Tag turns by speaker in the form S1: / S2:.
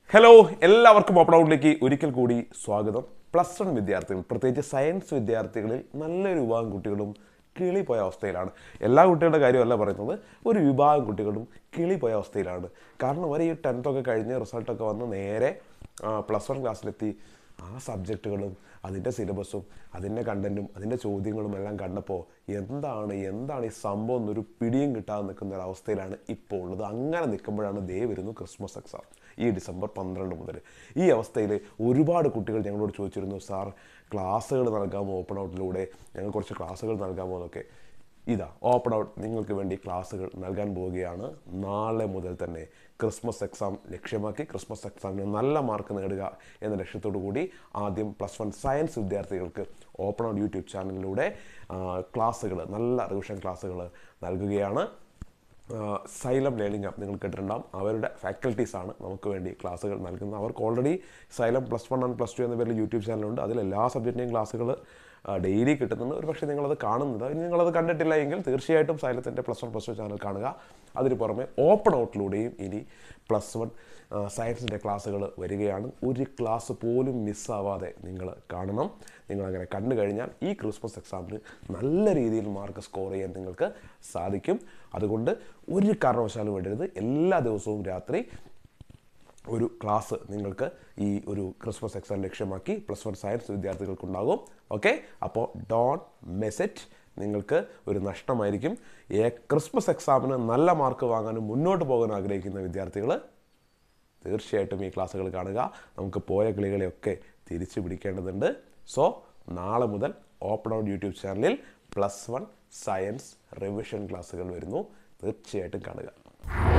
S1: hello എല്ലാവർക്കും open ഔട്ടിലേക്ക് ഒരിക്കൽ കൂടി സ്വാഗതം പ്ലസ് വൺ വിദ്യാർത്ഥികൾ പ്രത്യേകിച്ച് സയൻസ് വിദ്യാർത്ഥികളിൽ നല്ലൊരു വിഭാഗം കുട്ടികളും കിളി പോയ അവസ്ഥയിലാണ് എല്ലാ കുട്ടികളുടെ കാര്യമല്ല പറയുന്നത് ഒരു വിഭാഗം കുട്ടികളും കിളി പോയ അവസ്ഥയിലാണ് കാരണം അവർ ഈ ടെൻത്തൊക്കെ കഴിഞ്ഞ് റിസൾട്ടൊക്കെ വന്ന് നേരെ പ്ലസ് വൺ ക്ലാസ്സിലെത്തി ആ സബ്ജക്റ്റുകളും അതിൻ്റെ സിലബസും അതിൻ്റെ കണ്ടൻറ്റും അതിൻ്റെ ചോദ്യങ്ങളും എല്ലാം കണ്ടപ്പോൾ എന്താണ് എന്താണ് ഈ സംഭവം എന്നൊരു പിടിയും കിട്ടാതെ നിൽക്കുന്ന ഒരു അവസ്ഥയിലാണ് ഇപ്പോൾ ഉള്ളത് അങ്ങനെ നിൽക്കുമ്പോഴാണ് ദേ വരുന്നു ക്രിസ്മസ് എക്സാം ഈ ഡിസംബർ പന്ത്രണ്ട് മുതൽ ഈ അവസ്ഥയിൽ ഒരുപാട് കുട്ടികൾ ഞങ്ങളോട് ചോദിച്ചിരുന്നു സാർ ക്ലാസ്സുകൾ നൽകാമോ ഓപ്പൺ ഔട്ടിലൂടെ ഞങ്ങൾ കുറച്ച് ക്ലാസ്സുകൾ നൽകാമോ എന്നൊക്കെ ഇതാ ഓപ്പൺ ഔട്ട് നിങ്ങൾക്ക് വേണ്ടി ക്ലാസ്സുകൾ നൽകാൻ പോവുകയാണ് നാളെ മുതൽ തന്നെ ക്രിസ്മസ് എക്സാം ലക്ഷ്യമാക്കി ക്രിസ്മസ് എക്സാമിന് നല്ല മാർക്ക് നേടുക എന്ന ലക്ഷ്യത്തോടു കൂടി ആദ്യം പ്ലസ് വൺ സയൻസ് വിദ്യാർത്ഥികൾക്ക് ഓപ്പൺ ഔട്ട് യൂട്യൂബ് ചാനലിലൂടെ ക്ലാസ്സുകൾ നല്ല റിവിഷൻ ക്ലാസ്സുകൾ നൽകുകയാണ് സൈലം ലേണിംഗ് ആപ്പ് നിങ്ങൾ കേട്ടിട്ടുണ്ടാകും അവരുടെ ഫാക്കൽറ്റീസ് ആണ് നമുക്ക് വേണ്ടി ക്ലാസ്സുകൾ നൽകുന്നത് അവർക്ക് already Xylem plus one and plus two എന്ന പേരിൽ യൂട്യൂബ് ചാനലുണ്ട് അതിൽ എല്ലാ സബ്ജക്റ്റിൻ്റെയും ക്ലാസ്സുകൾ ഡെയിലി കിട്ടുന്നുണ്ട് ഒരു പക്ഷേ നിങ്ങളത് കാണുന്നത് ഇനി നിങ്ങളത് കണ്ടിട്ടില്ല എങ്കിൽ തീർച്ചയായിട്ടും സൈലത്തിൻ്റെ plus one plus two channel കാണുക അതിന് പുറമെ ഓപ്പൺ ഔട്ടിലൂടെയും ഇനി പ്ലസ് വൺ സയൻസിൻ്റെ ക്ലാസ്സുകൾ വരികയാണ് ഒരു ക്ലാസ് പോലും മിസ്സാവാതെ നിങ്ങൾ കാണണം നിങ്ങളങ്ങനെ കണ്ടു കഴിഞ്ഞാൽ ഈ ക്രിസ്മസ് എക്സാമിന് നല്ല രീതിയിൽ മാർക്ക് സ്കോർ ചെയ്യാൻ നിങ്ങൾക്ക് സാധിക്കും അതുകൊണ്ട് ഒരു കാരണവശാലും വേണ്ടരുത് എല്ലാ ദിവസവും രാത്രി ഒരു ക്ലാസ് നിങ്ങൾക്ക് ഈ ഒരു ക്രിസ്മസ് എക്സാം ലക്ഷ്യമാക്കി പ്ലസ് വൺ സയൻസ് വിദ്യാർത്ഥികൾക്കുണ്ടാകും ഓക്കെ അപ്പോൾ ഡോൺ മെസ്സെറ്റ് നിങ്ങൾക്ക് ഒരു നഷ്ടമായിരിക്കും ഏ ക്രിസ്മസ് എക്സാമിന് നല്ല മാർക്ക് വാങ്ങാനും മുന്നോട്ട് പോകാൻ ആഗ്രഹിക്കുന്ന വിദ്യാർത്ഥികൾ തീർച്ചയായിട്ടും ഈ ക്ലാസ്സുകൾ കാണുക നമുക്ക് പോയ കിളികളെയൊക്കെ തിരിച്ചു പിടിക്കേണ്ടതുണ്ട് സോ നാളെ മുതൽ ഓപ്പൺ ഔട്ട് യൂട്യൂബ് ചാനലിൽ പ്ലസ് വൺ സയൻസ് റിവിഷൻ ക്ലാസ്സുകൾ വരുന്നു തീർച്ചയായിട്ടും കാണുക